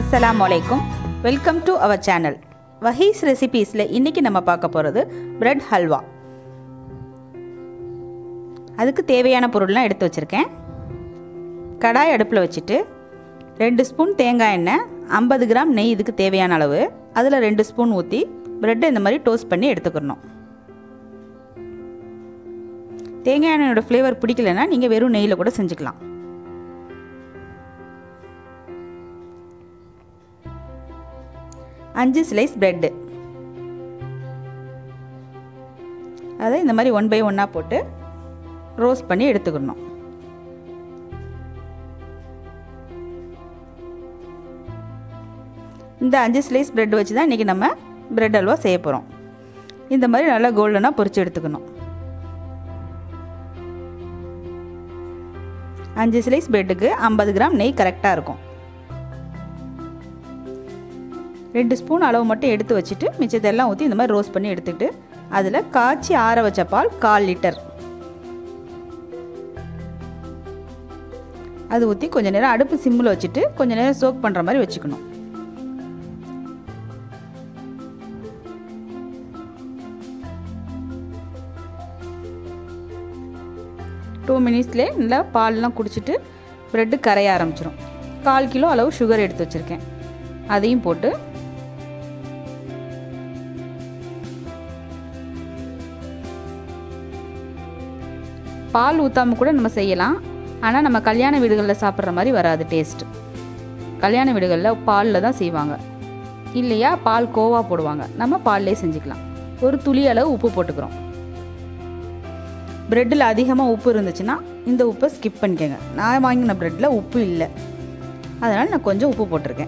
அஸ்ஸலாமு அலைக்கும் welcome to our channel வஹீஸ் ரெசிபீஸில் இன்றைக்கி நம்ம பார்க்க போகிறது பிரெட் ஹல்வா அதுக்கு தேவையான பொருள்லாம் எடுத்து வச்சுருக்கேன் கடாய் அடுப்பில் வச்சுட்டு ரெண்டு ஸ்பூன் தேங்காய் எண்ணெய் ஐம்பது கிராம் நெய் இதுக்கு தேவையான அளவு அதில் ரெண்டு ஸ்பூன் ஊற்றி ப்ரெட்டை இந்த மாதிரி டோஸ்ட் பண்ணி எடுத்துக்கணும் தேங்காய் எண்ணெயோட ஃப்ளேவர் பிடிக்கலன்னா நீங்கள் வெறும் நெய்யில் கூட செஞ்சுக்கலாம் அஞ்சு ஸ்லைஸ் ப்ரெட்டு அதை இந்த மாதிரி ஒன் பை ஒன்னாக போட்டு ரோஸ்ட் பண்ணி எடுத்துக்கணும் இந்த அஞ்சு ஸ்லைஸ் ப்ரெட் வச்சு தான் இன்றைக்கி நம்ம ப்ரெட் அல்வா செய்ய போகிறோம் இந்த மாதிரி நல்லா கோல்டனாக பொரிச்சு எடுத்துக்கணும் அஞ்சு ஸ்லைஸ் ப்ரெட்டுக்கு ஐம்பது கிராம் நெய் கரெக்டாக இருக்கும் ரெண்டு ஸ்பூன் அளவு மட்டும் எடுத்து வச்சுட்டு மிச்சத்தெல்லாம் ஊற்றி இந்த மாதிரி ரோஸ்ட் பண்ணி எடுத்துட்டு அதில் காய்ச்சி ஆற வச்ச பால் கால் லிட்டர் அது ஊற்றி கொஞ்சம் நேரம் அடுப்பு சிம்மில் வச்சுட்டு கொஞ்சம் நேரம் சோக் பண்ணுற மாதிரி வச்சுக்கணும் டூ மினிட்ஸ்லேயே நல்லா பால்லாம் குடிச்சிட்டு ப்ரெட்டு கரைய ஆரம்பிச்சிடும் கால் கிலோ அளவு சுகர் எடுத்து வச்சுருக்கேன் அதையும் போட்டு பால் ஊற்றாம கூட நம்ம செய்யலாம் ஆனால் நம்ம கல்யாண வீடுகளில் சாப்பிட்ற மாதிரி வராது டேஸ்ட் கல்யாண வீடுகளில் பாலில் தான் செய்வாங்க இல்லையா பால் கோவா போடுவாங்க நம்ம பால்லே செஞ்சுக்கலாம் ஒரு துளி அளவு உப்பு போட்டுக்கிறோம் ப்ரெட்டில் அதிகமாக உப்பு இருந்துச்சுன்னா இந்த உப்பை ஸ்கிப் பண்ணிக்கோங்க நான் வாங்கின ப்ரெட்டில் உப்பு இல்லை அதனால் நான் கொஞ்சம் உப்பு போட்டிருக்கேன்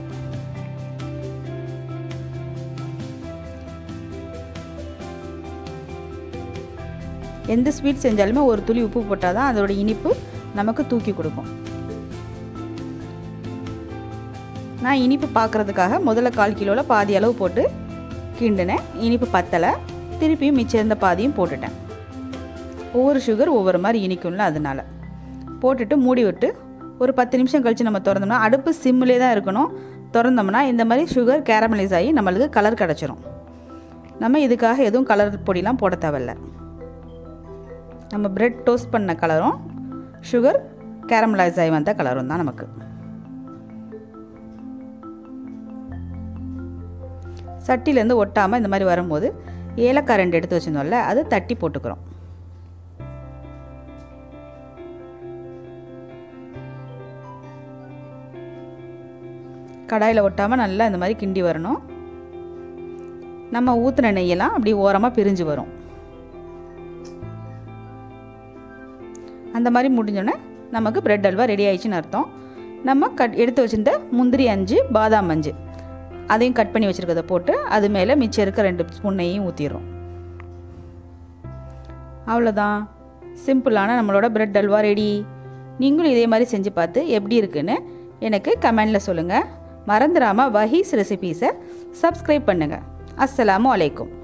எந்த ஸ்வீட் செஞ்சாலுமே ஒரு துளி உப்பு போட்டால் தான் அதோட இனிப்பு நமக்கு தூக்கி கொடுக்கும் நான் இனிப்பு பார்க்குறதுக்காக முதல்ல கால் கிலோவில் பாதி அளவு போட்டு கிண்டினேன் இனிப்பு பத்தலை திருப்பியும் மிச்சம் இருந்த பாதியும் போட்டுட்டேன் ஒவ்வொரு சுகர் ஒவ்வொரு மாதிரி இனிக்கும்ல அதனால் போட்டுட்டு மூடி விட்டு ஒரு பத்து நிமிஷம் கழித்து நம்ம திறந்தோம்னா அடுப்பு சிம்மிலே தான் இருக்கணும் திறந்தோம்னா இந்த மாதிரி சுகர் கேரமலைஸ் ஆகி நம்மளுக்கு கலர் கிடச்சிரும் நம்ம இதுக்காக எதுவும் கலர் பொடிலாம் போட தேவையில்ல நம்ம பிரெட் டோஸ்ட் பண்ண கலரும் சுகர் கேரமலைஸ் ஆகி வந்த கலரும் தான் நமக்கு சட்டிலேருந்து ஒட்டாமல் இந்த மாதிரி வரும்போது ஏலக்காய் ரெண்டு எடுத்து வச்சுருந்தோம்ல அது தட்டி போட்டுக்கிறோம் கடாயில் ஒட்டாமல் நல்லா இந்த மாதிரி கிண்டி வரணும் நம்ம ஊற்றின நெய்யெல்லாம் அப்படி ஓரமாக பிரிஞ்சு வரும் அந்த மாதிரி முடிஞ்சோடனே நமக்கு பிரெட் அல்வா ரெடி ஆயிடுச்சுன்னு அர்த்தம் நம்ம கட் எடுத்து வச்சுருந்த முந்திரி அஞ்சு பாதாம் அஞ்சு அதையும் கட் பண்ணி வச்சுருக்கதை போட்டு அது மேலே மிச்சம் இருக்க ரெண்டு ஸ்பூன் நெய்யும் ஊற்றிடுறோம் அவ்வளோதான் சிம்பிளான நம்மளோட பிரெட் அல்வா ரெடி நீங்களும் இதே மாதிரி செஞ்சு பார்த்து எப்படி இருக்குன்னு எனக்கு கமெண்டில் சொல்லுங்கள் மறந்துடாமல் வஹீஸ் ரெசிபீஸை சப்ஸ்கிரைப் பண்ணுங்கள் அஸ்ஸலாமு அலைக்கும்